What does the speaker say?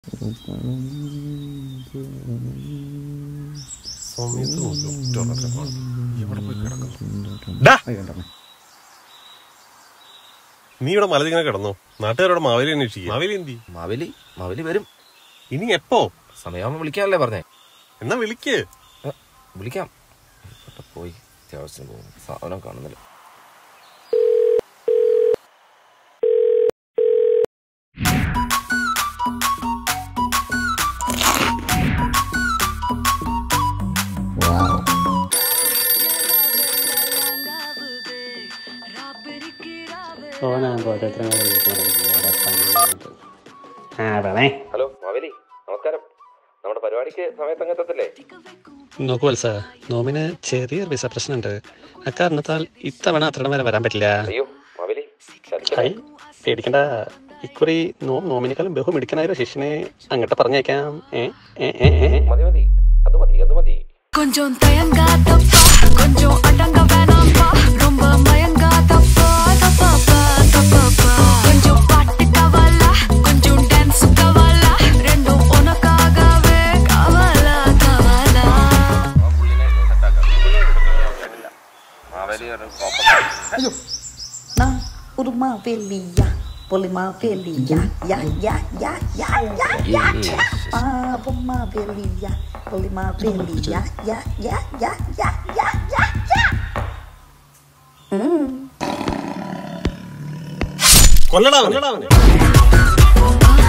സമയത്ത് നോക്കി ഒറ്റ ഉറക്കം കാണും. എവിടെ പോയി കിടക്കുന്നു? ഡാ! നീ ഇവിടെ മലതിങ്ങനെ കിടന്നോ നാട്ടുകാരോട് മാവേലി അന്വേഷിക്കുക മാവേലി എന്തി മാവേലി മാവേലി വരും ഇനി എപ്പോ സമയമാകുമ്പോ വിളിക്കാനല്ലേ പറഞ്ഞേ എന്നാ വിളിക്ക് ഏ, വിളിക്കാം ഇവിടെ പോയി അത്യാവശ്യം പോകും സാധനം കാണുന്നില്ല ആ പറേ ഹലോ മാവേലി നമസ്കാരം നമ്മുടെ പരിപാടിക്ക് സമയത്ത് അങ്ങെത്തത്തില്ലേ നോക്കൂ വത്സ നോമിന് ചെറിയൊരു വിസ പ്രശ്നമുണ്ട് അക്കാരണത്താൽ ഇത്തവണ അത്രയും വരെ വരാൻ പറ്റില്ല അയ്യോ മാവേലി ഹൈ പേടിക്കണ്ട ഇക്കുറി നോം നോമിനേക്കാളും ബഹു മിടുക്കനായ ശിഷ്യനെ അങ്ങോട്ട് പറഞ്ഞേക്കാം ഏ ഏ ഏ ഏ മതി മതി അത് മതി അത് മതി கொஞ்சம் தயங்காதப்பா கொஞ்சம் அடங்க வேணாம்பா ரொம்ப மயங்காதப்பா தப்பாப்பா தப்பாப்பா கொஞ்சம் பாட்டு கவலா கொஞ்சம் டான்ஸ் கவலா ரெண்டும் உனக்காகவே கவலா கவலா മാവേലി ഒരു Ayo. Nah, udah Mavelia. Boleh Mavelia. Ya, ya, ya, ya, ya, ya. Ah, boleh Mavelia. Boleh Mavelia. Ya, ya, ya, ya, ya, ya, ya. കൊല്ലടാ കൊല്ലടാ അവനെ.